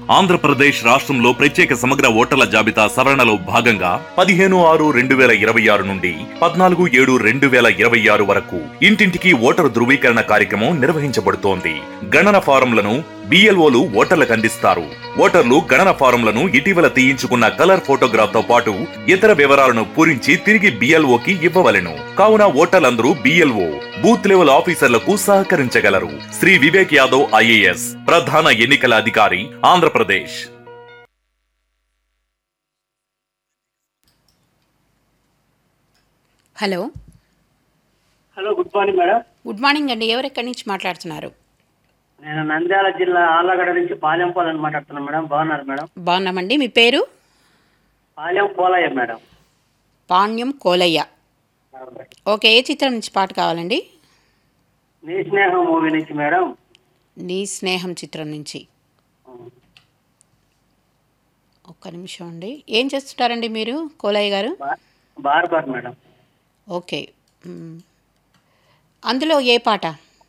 ఆంధ్రప్రదేశ్ రాష్ట్రంలో ప్రత్యేక సమగ్ర ఓటర్ల జాబితా సవరణలో భాగంగా పదిహేను ఆరు రెండు వేల ఇరవై ఆరు నుండి పద్నాలుగు ఏడు రెండు వేల ఇరవై ఆరు వరకు ఇంటింటికి ఓటరు ధృవీకరణ కార్యక్రమం నిర్వహించబడుతోంది గణన ఫారంలను బిఎల్ఓలు ఓటర్లకు అందిస్తారు ఓటర్లు గణన ఫారంలను ఇటీవల తీయించుకున్న కలర్ ఫోటోగ్రాఫ్ తో పాటు ఇతర వివరాలను పూరించి తిరిగి బిఎల్ఓకి ఇవ్వవలెను కావున ఓటర్లందరూ బిఎల్ఓ బూత్ లెవెల్ ఆఫీసర్లకు సహకరించగలరు శ్రీ వివేక్ యాదవ్ ఐఏఎస్ ప్రధాన ఎన్నికల అధికారి Andhra Pradesh hello hello good morning madam good morning అండి ఎవరు ఎక్కడి నుంచి మాట్లాడుతున్నారు నేను నంద్యాల జిల్లా ఆళ్ళగడ్డ నుంచి పాలెం పోలని మాట్లాడుతున్నాను మేడం బాగున్నారు మేడం బాగున్నామండి మీ పేరు పాలెం పోలయ్య మేడం పాణ్యం కోలయ్య ఓకే ఏ చిత్రం నుంచి పాట కావాలండి నీ స్నేహం మూవీ నుంచి మేడం నీ స్నేహం చిత్రం నుంచి ఒక్క నిమిషం అండి ఏం చేస్తుంటారండి మీరు కోలయ్య గారు బా- బార్బర్ మేడం ఓకే మ్. అందులో ఏ పాట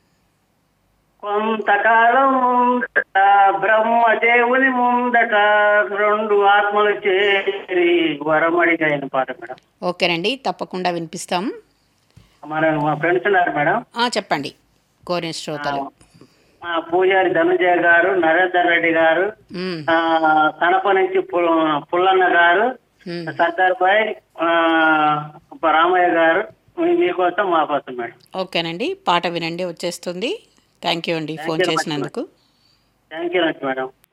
కొంతకాలం ముందట బ్రహ్మదేవుని ముందట రెండు ఆత్మలు చేరి వరమడిగైన పాట మేడం ఓకేనండి తప్పకుండా వినిపిస్తాం మన మా ఫ్రెండ్స్ ఉన్నారు మేడం ఆ, చెప్పండి కోరిన శ్రోతలు ఆ, పూజారి ధనుంజయ గారు నరేందర్ రెడ్డి గారు మ్, ఆ, కడప నుంచి పుల్- పుల్లన్న గారు మ్. సర్దార్ భాయ్ ఆ, రామయ్య గారు మీ- మీకోసం మా కోసం మేడం ఓకేనండి పాట వినండి వచ్చేస్తుంది థ్యాంక్ యూ అండి ఫోన్ చేసినందుకు థ్యాంక్ యూ మేడం